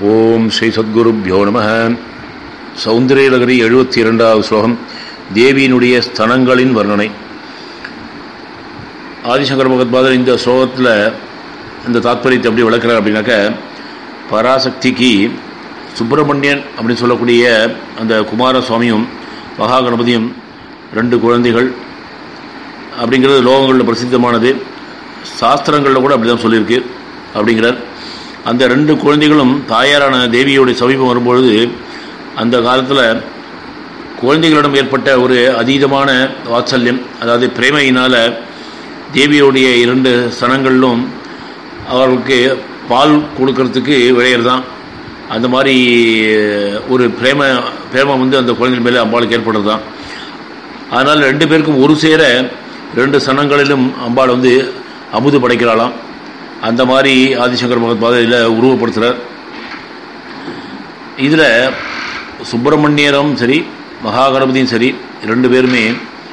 ஓம் ஸ்ரீ சத்குருப்யோ நம சௌந்தரியலகரி எழுபத்தி இரண்டாவது ஸ்லோகம் தேவியினுடைய ஸ்தனங்களின் வர்ணனை ஆதிசங்கர பகவத்பாதர் இந்த ஸ்லோகத்தில் இந்த தாத்பரியத்தை எப்படி விளக்குறார் அப்படின்னாக்க பராசக்திக்கு சுப்பிரமணியன் அப்படின்னு சொல்லக்கூடிய அந்த குமார சுவாமியும் மகா கணபதியும் ரெண்டு குழந்தைகள் அப்படிங்கிறது லோகங்களில் பிரசித்தமானது சாஸ்திரங்களில் கூட அப்படி தான் சொல்லியிருக்கு அப்படிங்கிறார் அந்த ரெண்டு குழந்தைகளும் தாயாரான தேவியோடைய சமீபம் வரும்பொழுது அந்த காலத்தில் குழந்தைகளிடம் ஏற்பட்ட ஒரு அதீதமான வாத்சல்யம் அதாவது பிரேமையினால் தேவியோடைய இரண்டு சனங்களிலும் அவர்களுக்கு பால் கொடுக்கறதுக்கு விளையிறது தான் அந்த மாதிரி ஒரு பிரேம பிரேமம் வந்து அந்த குழந்தை மேலே அம்பாளுக்கு ஏற்படுறது தான் அதனால் ரெண்டு பேருக்கும் ஒரு சேர ரெண்டு சனங்களிலும் அம்பாள் வந்து அமுது படைக்கிறாளாம் அந்த மாதிரி ஆதிசங்கர் பகவத் பாதையில் உருவப்படுத்துகிறார் இதில் சுப்பிரமணியரும் சரி மகாகணபதியும் சரி ரெண்டு பேருமே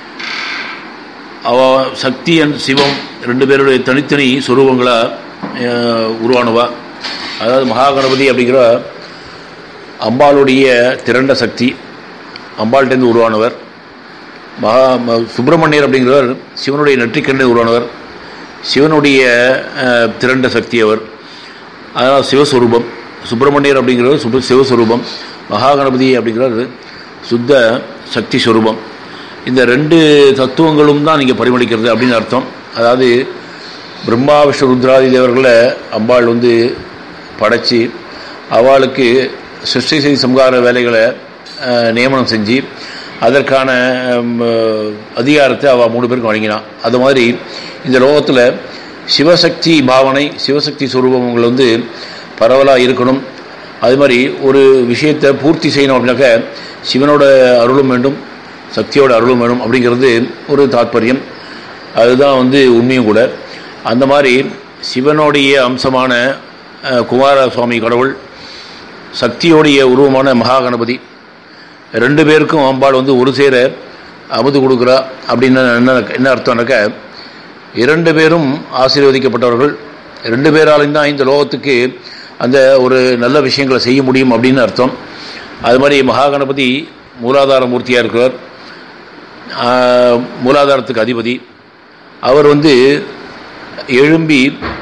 அவ சக்தி அண்ட் சிவம் ரெண்டு பேருடைய தனித்தனி சொரூபங்களாக உருவானவா அதாவது மகாகணபதி அப்படிங்கிற அம்பாளுடைய திரண்ட சக்தி அம்பாள்கிட்டேருந்து உருவானவர் மகா சுப்பிரமணியர் அப்படிங்கிறவர் சிவனுடைய நெற்றிக்கண்ணு உருவானவர் சிவனுடைய திரண்ட சக்தி அவர் அதனால் சிவஸ்வரூபம் சுப்பிரமணியர் அப்படிங்கிறவர் சுப சிவஸ்வரூபம் மகாகணபதி அப்படிங்கிறவர் சுத்த சக்தி ஸ்வரூபம் இந்த ரெண்டு தத்துவங்களும் தான் நீங்கள் பரிமளிக்கிறது அப்படின்னு அர்த்தம் அதாவது பிரம்மா விஷ்ணு ருத்ராதி தேவர்களை அம்பாள் வந்து படைச்சி அவளுக்கு சிருஷ்டி செய்தி சம்ஹார வேலைகளை நியமனம் செஞ்சு அதற்கான அதிகாரத்தை அவள் மூணு பேருக்கு வழங்கினான் அது மாதிரி இந்த லோகத்தில் சிவசக்தி பாவனை சிவசக்தி சுரூபங்கள் வந்து பரவலாக இருக்கணும் அது மாதிரி ஒரு விஷயத்தை பூர்த்தி செய்யணும் அப்படின்னாக்க சிவனோட அருளும் வேண்டும் சக்தியோட அருளும் வேணும் அப்படிங்கிறது ஒரு தாற்பயம் அதுதான் வந்து உண்மையும் கூட அந்த மாதிரி சிவனுடைய அம்சமான குமார சுவாமி கடவுள் சக்தியோடைய உருவமான மகா கணபதி ரெண்டு பேருக்கும் அம்பாள் வந்து ஒரு சேர அமுது கொடுக்குறா அப்படின்னு என்ன என்ன அர்த்தம்னாக்க இரண்டு பேரும் ஆசீர்வதிக்கப்பட்டவர்கள் ரெண்டு பேராலையும் தான் இந்த லோகத்துக்கு அந்த ஒரு நல்ல விஷயங்களை செய்ய முடியும் அப்படின்னு அர்த்தம் அது மாதிரி மகா கணபதி மூலாதார மூர்த்தியாக இருக்கிறார் மூலாதாரத்துக்கு அதிபதி அவர் வந்து எழும்பி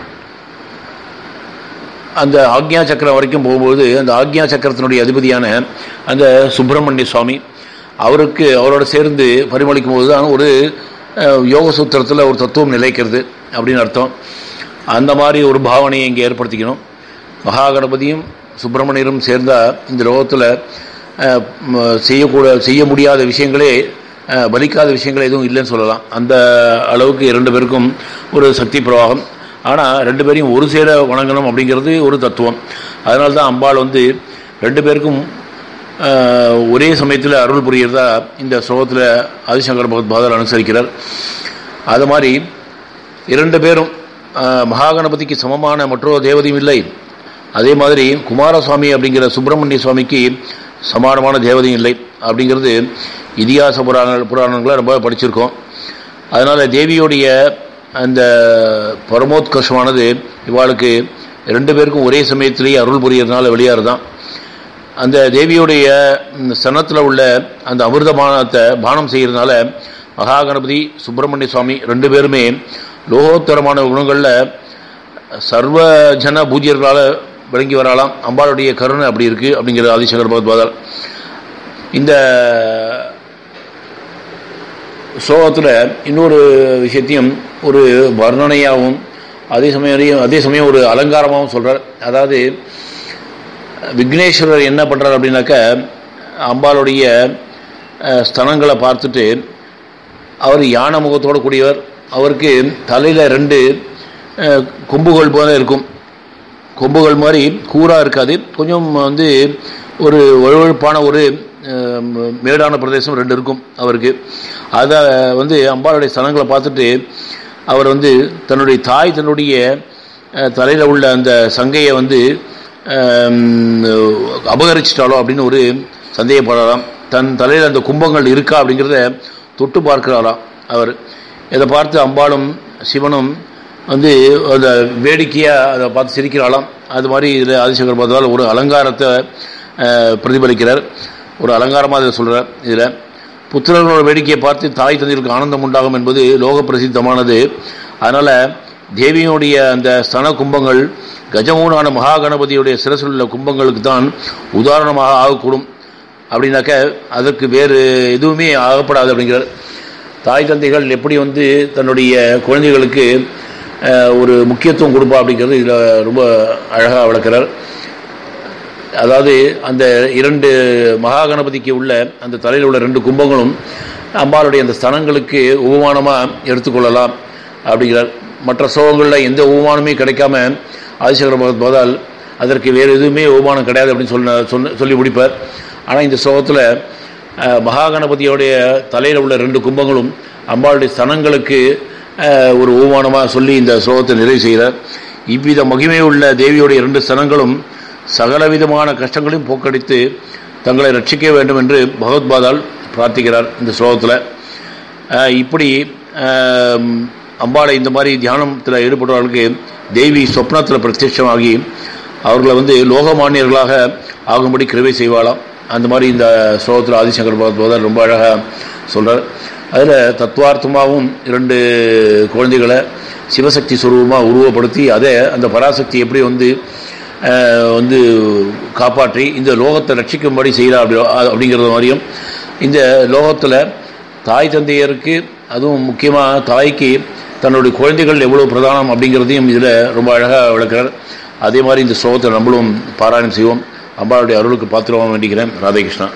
அந்த ஆக்ஞா சக்கரம் வரைக்கும் போகும்போது அந்த ஆக்ஞா சக்கரத்தினுடைய அதிபதியான அந்த சுப்பிரமணிய சுவாமி அவருக்கு அவரோட சேர்ந்து பரிமளிக்கும் போது தான் ஒரு யோக சூத்திரத்தில் ஒரு தத்துவம் நிலைக்கிறது அப்படின்னு அர்த்தம் அந்த மாதிரி ஒரு பாவனையை இங்கே ஏற்படுத்திக்கணும் மகா கணபதியும் சுப்பிரமணியரும் சேர்ந்தால் இந்த லோகத்தில் செய்யக்கூட செய்ய முடியாத விஷயங்களே பலிக்காத விஷயங்கள் எதுவும் இல்லைன்னு சொல்லலாம் அந்த அளவுக்கு இரண்டு பேருக்கும் ஒரு சக்தி பிரவாகம் ஆனால் ரெண்டு பேரையும் ஒரு சேர வணங்கணும் அப்படிங்கிறது ஒரு தத்துவம் அதனால தான் அம்பாள் வந்து ரெண்டு பேருக்கும் ஒரே சமயத்தில் அருள் புரியறதா இந்த ஸ்லோகத்தில் ஆதிசங்கர் பகவத் பாதர் அனுசரிக்கிறார் அது மாதிரி இரண்டு பேரும் மகாகணபதிக்கு சமமான மற்றொரு தேவதையும் இல்லை அதே மாதிரி குமாரசுவாமி அப்படிங்கிற சுப்பிரமணிய சுவாமிக்கு சமானமான தேவதையும் இல்லை அப்படிங்கிறது இதிகாச புராண புராணங்களை ரொம்ப படிச்சிருக்கோம் அதனால் தேவியோடைய அந்த பரமோத்கர்ஷமானது இவாளுக்கு ரெண்டு பேருக்கும் ஒரே சமயத்திலேயே அருள் புரியறதுனால வெளியாறுதான் அந்த தேவியுடைய சனத்தில் உள்ள அந்த அமிர்தமானத்தை பானம் செய்கிறதுனால மகா கணபதி சுப்பிரமணிய சுவாமி ரெண்டு பேருமே லோகோத்தரமான குணங்களில் சர்வ ஜன பூஜ்யர்களால் விளங்கி வரலாம் அம்பாளுடைய கருணை அப்படி இருக்குது அப்படிங்கிற ஆதிசங்கர் பகவத்பாதர் இந்த ஸ்லோகத்தில் இன்னொரு விஷயத்தையும் ஒரு வர்ணனையாகவும் அதே சமயம் அதே சமயம் ஒரு அலங்காரமாகவும் சொல்கிறார் அதாவது விக்னேஸ்வரர் என்ன பண்ணுறார் அப்படின்னாக்க அம்பாளுடைய ஸ்தனங்களை பார்த்துட்டு அவர் யானை முகத்தோடு கூடியவர் அவருக்கு தலையில் ரெண்டு கொம்புகள் போல இருக்கும் கொம்புகள் மாதிரி கூறாக இருக்காது கொஞ்சம் வந்து ஒரு வழுவழுப்பான ஒரு மேடான பிரதேசம் ரெண்டு இருக்கும் அவருக்கு அதை வந்து அம்பாளுடைய ஸ்தலங்களை பார்த்துட்டு அவர் வந்து தன்னுடைய தாய் தன்னுடைய தலையில் உள்ள அந்த சங்கையை வந்து அபகரிச்சிட்டாலோ அப்படின்னு ஒரு சந்தேகப்படலாம் தன் தலையில் அந்த கும்பங்கள் இருக்கா அப்படிங்கிறத தொட்டு பார்க்கிறாராம் அவர் இதை பார்த்து அம்பாளும் சிவனும் வந்து அந்த வேடிக்கையாக அதை பார்த்து சிரிக்கிறாளாம் அது மாதிரி இதில் ஆதிசங்கர் பார்த்தால் ஒரு அலங்காரத்தை அஹ், பிரதிபலிக்கிறார் ஒரு அலங்காரமாக இதை சொல்கிறார் இதில் புத்திரர்களோட வேடிக்கையை பார்த்து தாய் தந்தைகளுக்கு ஆனந்தம் உண்டாகும் என்பது லோக பிரசித்தமானது அதனால் தேவியுடைய அந்த ஸ்தன கும்பங்கள் கஜமூனான மகா கணபதியுடைய சிரசில் உள்ள கும்பங்களுக்கு தான் உதாரணமாக ஆகக்கூடும் அப்படின்னாக்க அதற்கு வேறு எதுவுமே ஆகப்படாது அப்படிங்கிறார் தாய் தந்தைகள் எப்படி வந்து தன்னுடைய குழந்தைகளுக்கு அஹ், ஒரு முக்கியத்துவம் கொடுப்பா அப்படிங்கிறது இதில் ரொம்ப அழகாக விளக்குறார் அதாவது அந்த இரண்டு மகா கணபதிக்கு உள்ள அந்த தலையில் உள்ள ரெண்டு கும்பங்களும் அம்பாளுடைய அந்த ஸ்தனங்களுக்கு உபமானமாக எடுத்துக்கொள்ளலாம் அப்படிங்கிறார் மற்ற சோகங்களில் எந்த உபமானமே கிடைக்காம ஆதிசங்கர பகவத்பாதால் அதற்கு வேறு எதுவுமே உபமானம் கிடையாது அப்படின்னு சொன்ன சொன்ன சொல்லி முடிப்பார் ஆனால் இந்த சோகத்தில் மகா கணபதியோடைய தலையில் உள்ள ரெண்டு கும்பங்களும் அம்பாளுடைய ஸ்தனங்களுக்கு அஹ், ஒரு உபமானமாக சொல்லி இந்த ஸ்லோகத்தை நிறைவு செய்கிறார் இவ்வித மகிமை உள்ள தேவியுடைய இரண்டு ஸ்தனங்களும் சகலவிதமான கஷ்டங்களையும் போக்கடித்து தங்களை ரட்சிக்க வேண்டும் என்று பகவத்பாதால் பிரார்த்திக்கிறார் இந்த ஸ்லோகத்தில் அஹ், இப்படி அஹ், அம்பாளை இந்த மாதிரி தியானத்தில் ஈடுபடுறவர்களுக்கு தேவி சொப்னத்தில் பிரத்யட்சமாகி அவர்களை வந்து லோகமானியர்களாக ஆகும்படி கிருவை செய்வாளாம் அந்த மாதிரி இந்த ஸ்லோகத்தில் ஆதிசங்கர் பகவத்பாதர் ரொம்ப அழகாக சொல்கிறார் அதில் தத்துவார்த்தமாகவும் இரண்டு குழந்தைகளை சிவசக்தி சுரூபமாக உருவப்படுத்தி அதை அந்த பராசக்தி எப்படி வந்து அஹ், வந்து காப்பாற்றி இந்த லோகத்தை ரட்சிக்கும்படி செய்கிறா அப்படி அப்படிங்கிறது மாதிரியும் இந்த லோகத்தில் தாய் தந்தையருக்கு அதுவும் முக்கியமாக தாய்க்கு தன்னுடைய குழந்தைகள் எவ்வளோ பிரதானம் அப்படிங்கிறதையும் இதில் ரொம்ப அழகாக விளக்குறார் அதே மாதிரி இந்த ஸ்லோகத்தை நம்மளும் பாராயணம் செய்வோம் அம்பாளுடைய அருளுக்கு பாத்திரமாக வேண்டிக்கிறேன் ராதே கிருஷ்ணா